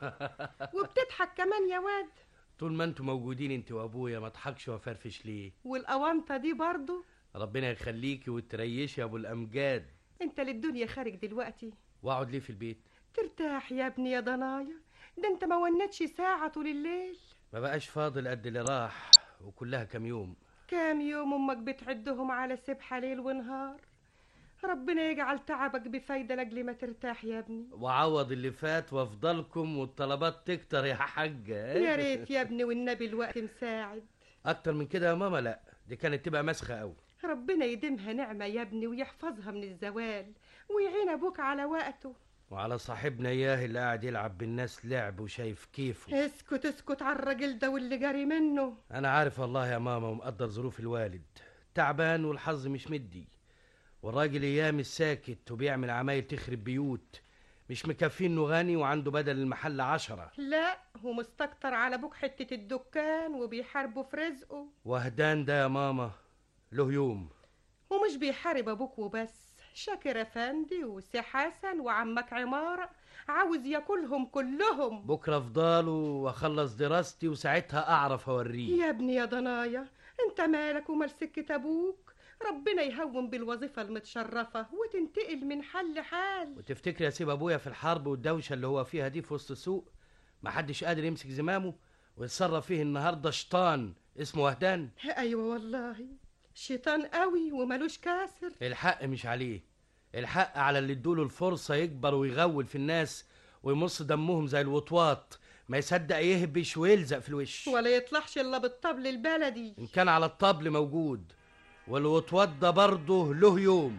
وبتضحك كمان يا واد طول ما انتوا موجودين انت وابويا ما اضحكش وافرفش ليه والاونطه دي برضو ربنا يخليكي وتريشي يا ابو الامجاد انت للدنيا خارج دلوقتي واقعد ليه في البيت ترتاح يا ابني يا ضنايا ده انت ما ونتش ساعة طول الليل ما بقاش فاضل قد اللي راح وكلها كام يوم كام يوم امك بتعدهم على سبحة ليل ونهار ربنا يجعل تعبك بفايدة لاجل ما ترتاح يا ابني وعوض اللي فات وافضلكم والطلبات تكتر يا حاجة يا ريت يا ابني والنبي الوقت مساعد اكتر من كده يا ماما لا دي كانت تبقى مسخة قوي ربنا يديمها نعمة يا ابني ويحفظها من الزوال ويعين ابوك على وقته وعلى صاحبنا اياه اللي قاعد يلعب بالناس لعب وشايف كيفه اسكت اسكت على الراجل ده واللي جاري منه انا عارف والله يا ماما ومقدر ظروف الوالد تعبان والحظ مش مدي والراجل ايام الساكت وبيعمل عمايل تخرب بيوت مش مكفيه انه غني وعنده بدل المحل عشرة لا هو مستكتر على ابوك حتة الدكان وبيحاربه في رزقه وهدان ده يا ماما له يوم ومش بيحارب ابوك وبس شاكر افندي وسي حسن وعمك عمارة عاوز ياكلهم كلهم بكرة افضاله واخلص دراستي وساعتها اعرف اوريه يا ابني يا ضنايا انت مالك ومال سكة ابوك ربنا يهون بالوظيفة المتشرفة وتنتقل من حل لحال وتفتكر يا سيب ابويا في الحرب والدوشة اللي هو فيها دي في وسط السوق محدش قادر يمسك زمامه ويتصرف فيه النهارده شيطان اسمه وهدان ايوه والله شيطان قوي وملوش كاسر الحق مش عليه الحق على اللي ادوله الفرصة يكبر ويغول في الناس ويمص دمهم زي الوطواط ما يصدق يهبش ويلزق في الوش ولا يطلعش الا بالطبل البلدي ان كان على الطبل موجود والوطواط ده برضه له يوم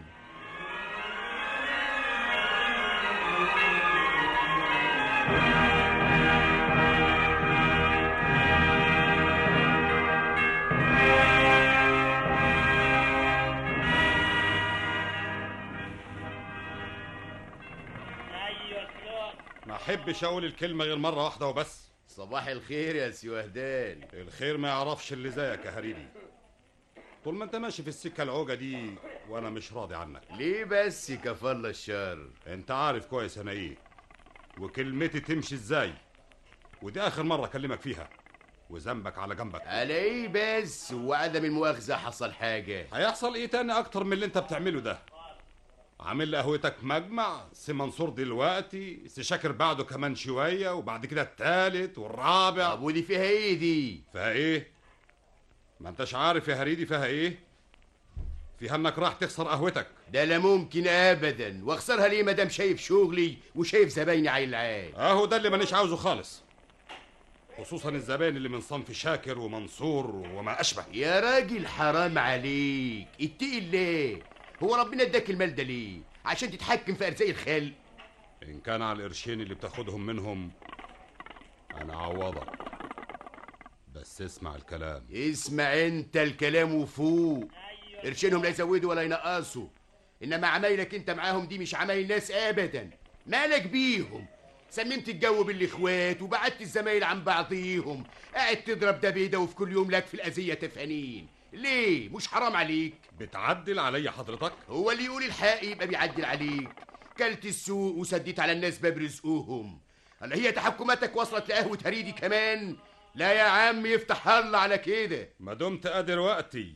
ما احبش اقول الكلمه غير مره واحده وبس صباح الخير يا سي وهدان الخير ما يعرفش اللي زيك يا هريدي طول ما انت ماشي في السكه العوجه دي وانا مش راضي عنك ليه بس كفل الشر انت عارف كويس انا ايه وكلمتي تمشي ازاي ودي اخر مره اكلمك فيها وذنبك على جنبك على ايه بس وعدم المؤاخذة حصل حاجة هيحصل ايه تاني اكتر من اللي انت بتعمله ده عامل لقهوتك مجمع سي منصور دلوقتي سي شاكر بعده كمان شويه وبعد كده التالت والرابع طب ودي فيها ايه دي فيها ايه ما انتش عارف يا هريدي فيها ايه فيها انك راح تخسر قهوتك ده لا ممكن ابدا واخسرها ليه مادام شايف شغلي وشايف زبايني عيل عال اهو ده اللي مانيش عاوزه خالص خصوصا الزبائن اللي من صنف شاكر ومنصور وما اشبه يا راجل حرام عليك اتقي الله هو ربنا اداك المال ده ليه عشان تتحكم في ارزاق الخلق ان كان على القرشين اللي بتاخدهم منهم انا عوضك بس اسمع الكلام اسمع انت الكلام وفوق قرشينهم لا يزودوا ولا ينقصوا انما عمايلك انت معاهم دي مش عمايل ناس ابدا مالك بيهم سممت الجو بالاخوات وبعدت الزمايل عن بعضيهم قاعد تضرب ده بيده وفي كل يوم لك في الاذيه تفانين ليه مش حرام عليك بتعدل عليا حضرتك هو اللي يقول الحق يبقى بيعدل عليك كلت السوق وسديت على الناس باب رزقهم هل هي تحكماتك وصلت لقهوة هريدي كمان لا يا عم يفتح الله على كده ما دمت قادر وقتي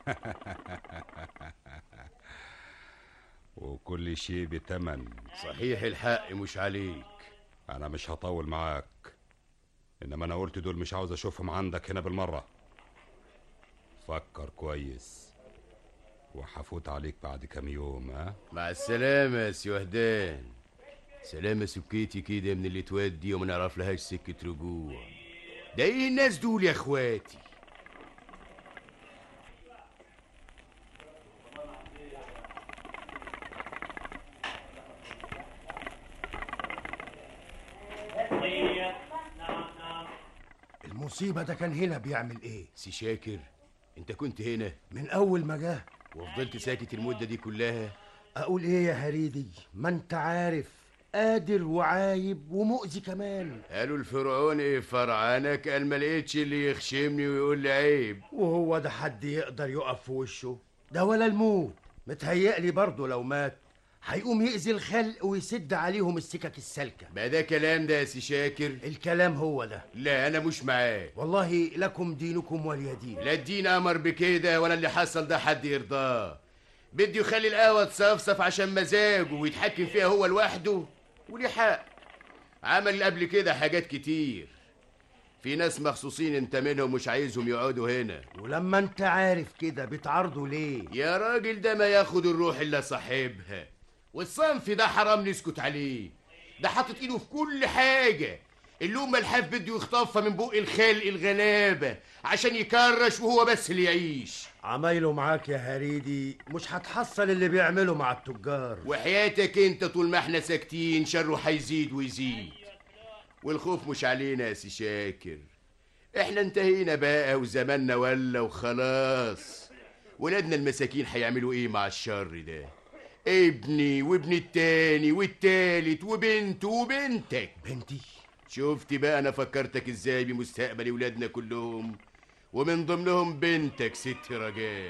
وكل شيء بتمن صحيح الحق مش عليك انا مش هطول معاك انما انا قلت دول مش عاوز اشوفهم عندك هنا بالمره فكر كويس وحفوت عليك بعد كام يوم ها مع السلامة يا سي وهدان سلامة سكيتي كده من اللي تودي وما نعرف لهاش سكة رجوع ده ايه الناس دول يا اخواتي المصيبة ده كان هنا بيعمل ايه؟ سي شاكر انت كنت هنا من أول ما جه وفضلت ساكت المدة دي كلها أقول ايه يا هريدي؟ ما انت عارف قادر وعايب ومؤذي كمان قالوا الفرعوني فرعانك قال ما لقيتش اللي يخشمني ويقول لي عيب وهو ده حد يقدر يقف في وشه ده ولا الموت متهيألي برضه لو مات هيقوم يأذي الخلق ويسد عليهم السكك السالكة ما ده كلام ده يا سي شاكر الكلام هو ده لا انا مش معاه والله لكم دينكم ولي دين لا الدين امر بكده ولا اللي حصل ده حد يرضاه بده يخلي القهوه تصفصف عشان مزاجه ويتحكم فيها هو لوحده وليه حق عمل قبل كده حاجات كتير في ناس مخصوصين انت منهم مش عايزهم يقعدوا هنا ولما انت عارف كده بتعارضه ليه يا راجل ده ما ياخد الروح الا صاحبها والصنف ده حرام نسكت عليه ده حاطط ايده في كل حاجه اللومه الحاف بده يخطفها من بق الخلق الغلابه عشان يكرش وهو بس اللي يعيش عمايله معاك يا هريدي مش هتحصل اللي بيعمله مع التجار وحياتك انت طول ما احنا ساكتين شره هيزيد ويزيد والخوف مش علينا يا سي شاكر احنا انتهينا بقى وزماننا ولا وخلاص ولادنا المساكين هيعملوا ايه مع الشر ده ابني وابن التاني والتالت وبنته وبنتك بنتي شفتي بقى انا فكرتك ازاي بمستقبل ولادنا كلهم ومن ضمنهم بنتك ست رجاء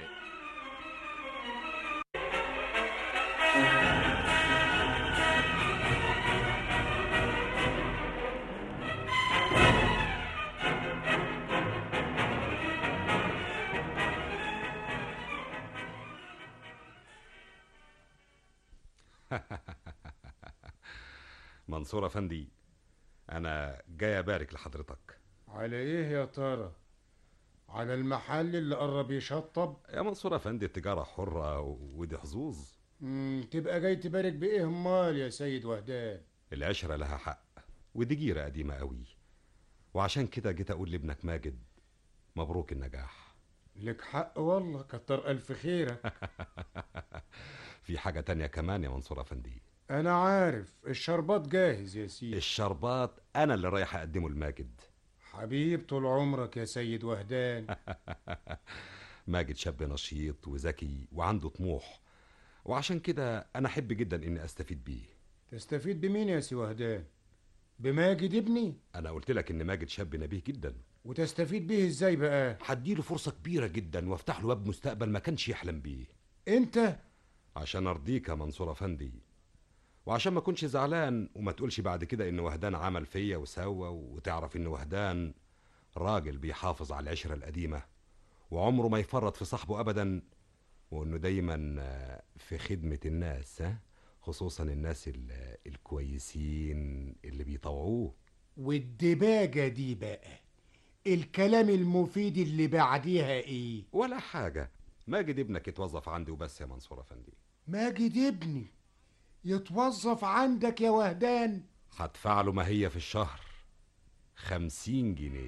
منصور افندي انا جاي ابارك لحضرتك على ايه يا ترى على المحل اللي قرب يشطب يا منصور افندي التجاره حره ودي حظوظ مم، تبقى جاي تبارك بايه امال يا سيد وهدان العشره لها حق ودي جيره قديمه قوي وعشان كده جيت اقول لابنك ماجد مبروك النجاح لك حق والله كتر الف خيرك في حاجه تانية كمان يا منصور افندي انا عارف الشربات جاهز يا سيدي الشربات انا اللي رايح اقدمه لماجد حبيب طول عمرك يا سيد وهدان ماجد شاب نشيط وذكي وعنده طموح وعشان كده انا احب جدا اني استفيد بيه تستفيد بمين يا سي وهدان بماجد ابني انا قلت لك ان ماجد شاب نبيه جدا وتستفيد بيه ازاي بقى هديله فرصه كبيره جدا وافتح له باب مستقبل ما كانش يحلم بيه انت عشان ارضيك يا منصور افندي وعشان ما اكونش زعلان وما تقولش بعد كده ان وهدان عمل فيا وسوى وتعرف ان وهدان راجل بيحافظ على العشره القديمه وعمره ما يفرط في صاحبه ابدا وانه دايما آه، في خدمه الناس ها خصوصا الناس ال- الكويسين اللي بيطوعوه والدباجة دي بقى الكلام المفيد اللي بعديها ايه ولا حاجه ماجد ابنك يتوظف عندي وبس يا منصور افندي ماجد ابني يتوظف عندك يا وهدان هدفع له ما هي في الشهر خمسين جنيه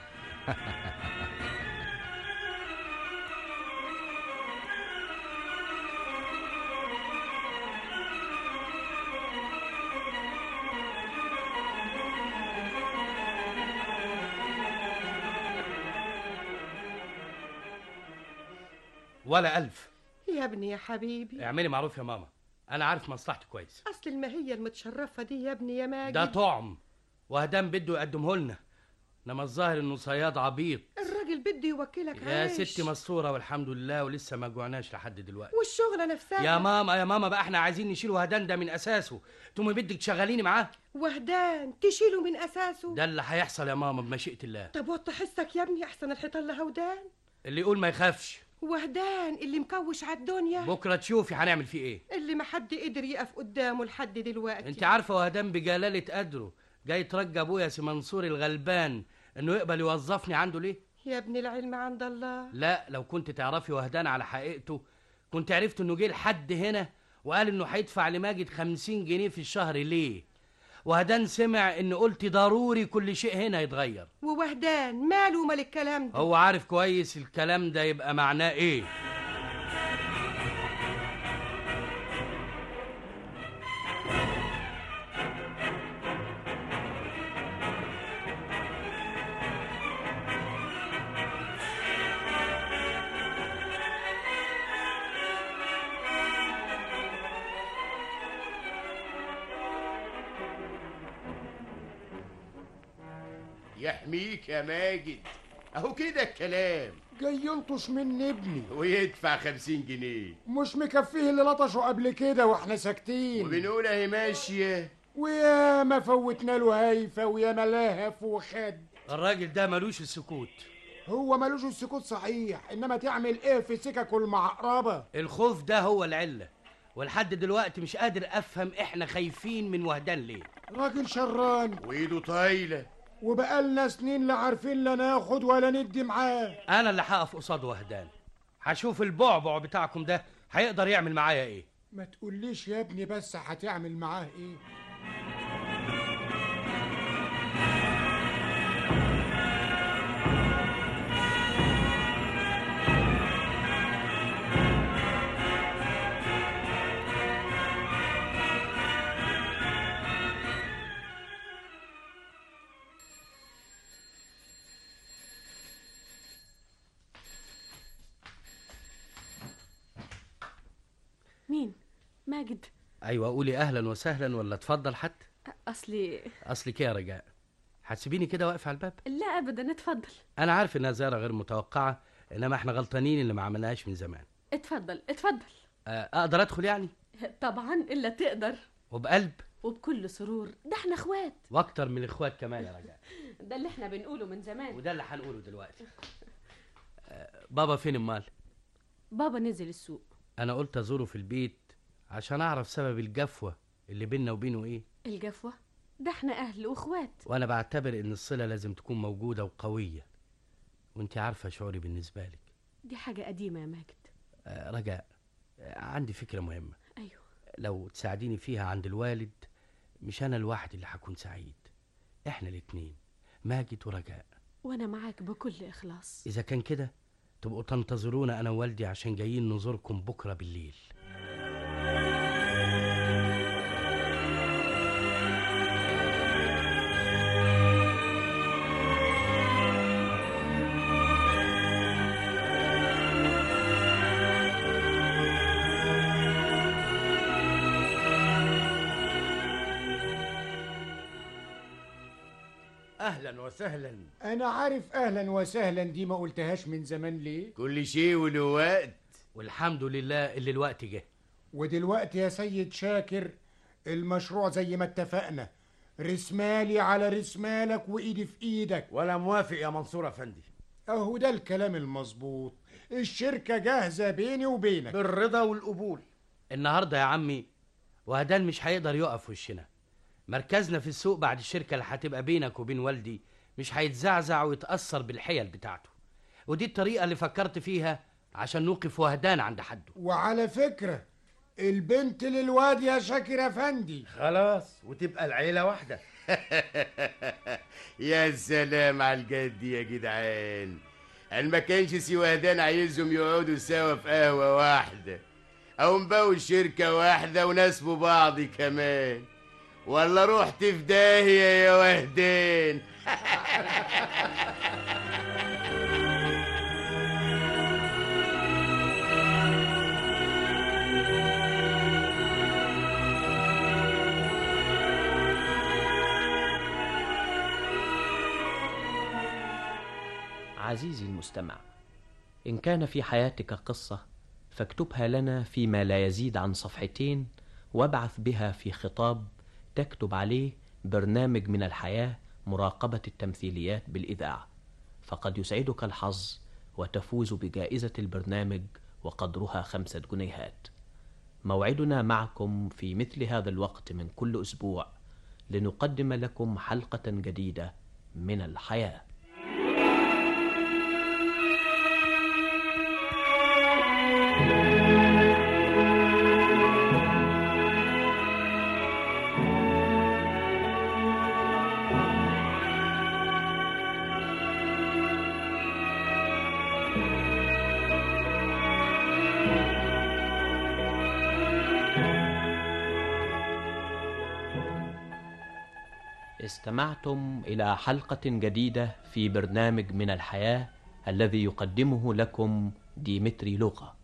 ولا ألف يا ابني يا حبيبي اعملي معروف يا ماما أنا عارف مصلحتي كويس اصل المهية المتشرفة دي يا ابني يا ماجد ده طعم وهدام بده يقدمه لنا انما الظاهر انه صياد عبيط الراجل بده يوكلك يا عيش ستي مسطوره والحمد لله ولسه ما جوعناش لحد دلوقتي والشغلة نفسها يا ماما يا ماما بقى احنا عايزين نشيل وهدان ده من اساسه تقومي بدك تشغليني معاه وهدان تشيله من اساسه ده اللي هيحصل يا ماما بمشيئه الله طب وطي حسك يا ابني احسن الحيطان لها ودان اللي يقول ما يخافش وهدان اللي مكوش على الدنيا بكره تشوفي هنعمل فيه ايه اللي ما حد قدر يقف قدامه لحد دلوقتي انت عارفه وهدان بجلاله قدره جاي ترجى ابويا سي منصور الغلبان انه يقبل يوظفني عنده ليه يا ابني العلم عند الله لا لو كنت تعرفي وهدان على حقيقته كنت عرفت انه جه لحد هنا وقال انه هيدفع لماجد خمسين جنيه في الشهر ليه وهدان سمع ان قلت ضروري كل شيء هنا يتغير ووهدان ماله ومال الكلام ده هو عارف كويس الكلام ده يبقى معناه ايه يحميك يا ماجد اهو كده الكلام جاي يلطش مني ابني ويدفع خمسين جنيه مش مكفيه اللي لطشه قبل كده واحنا ساكتين وبنقول اهي ماشيه ويا ما فوتنا له هايفه ويا ما لهف وخد الراجل ده ملوش السكوت هو ملوش السكوت صحيح انما تعمل ايه في سكك المعقربه الخوف ده هو العله ولحد دلوقتي مش قادر افهم احنا خايفين من وهدان ليه راجل شران وايده طايله وبقالنا سنين لا عارفين لا ناخد ولا ندي معاه انا اللي هقف قصاد وهدان هشوف البعبع بتاعكم ده هيقدر يعمل معايا ايه ما تقوليش يا ابني بس هتعمل معاه ايه مين ماجد ايوه قولي اهلا وسهلا ولا اتفضل حتى اصلي اصلك إيه يا رجاء هتسيبيني كده واقف على الباب لا ابدا اتفضل انا عارف انها زياره غير متوقعه انما احنا غلطانين اللي ما عملناهاش من زمان اتفضل اتفضل آه، اقدر ادخل يعني طبعا الا تقدر وبقلب وبكل سرور ده احنا اخوات واكتر من الاخوات كمان يا رجاء ده اللي احنا بنقوله من زمان وده اللي هنقوله دلوقتي آه، بابا فين امال بابا نزل السوق انا قلت ازوره في البيت عشان اعرف سبب الجفوه اللي بيننا وبينه ايه الجفوة ده احنا اهل واخوات وانا بعتبر ان الصله لازم تكون موجوده وقويه وانت عارفه شعوري بالنسبه لك دي حاجة قديمة يا ماجد آه، رجاء آه، عندي فكره مهمه ايوه لو تساعديني فيها عند الوالد مش انا لوحدي اللي هكون سعيد احنا الاتنين ماجد ورجاء وانا معاك بكل اخلاص اذا كان كده تبقوا تنتظرونا انا ووالدي عشان جايين نزوركم بكره بالليل اهلا وسهلا انا عارف اهلا وسهلا دي ما قلتهاش من زمان ليه كل شيء وله وقت والحمد لله اللي الوقت جه ودلوقتي يا سيد شاكر المشروع زي ما اتفقنا رسمالي على رسمالك وايدي في ايدك ولا موافق يا منصور افندي اهو ده الكلام المظبوط الشركة جاهزة بيني وبينك بالرضا والقبول النهارده يا عمي وهدان مش هيقدر يقف في وشنا مركزنا في السوق بعد الشركه اللي هتبقى بينك وبين والدي مش هيتزعزع ويتاثر بالحيل بتاعته ودي الطريقه اللي فكرت فيها عشان نوقف وهدان عند حده وعلى فكرة البنت للواد يا شاكر افندي خلاص وتبقى العيلة واحدة يا سلام على الجد يا جدعان انا ما كانش سي وهدان عايزهم يقعدوا سوا في قهوه واحده او نبقوا شركه واحده وناسبوا بعض كمان ولا رحت في داهيه يا وهدان عزيزي المستمع إن كان في حياتك قصة فاكتبها لنا فيما لا يزيد عن صفحتين وابعث بها في خطاب تكتب عليه برنامج من الحياة مراقبة التمثيليات بالإذاعة فقد يسعدك الحظ وتفوز بجائزة البرنامج وقدرها خمسة جنيهات موعدنا معكم في مثل هذا الوقت من كل أسبوع لنقدم لكم حلقة جديدة من الحياه استمعتم إلى حلقة جديدة في برنامج من الحياة الذي يقدمه لكم ديمتري لوقا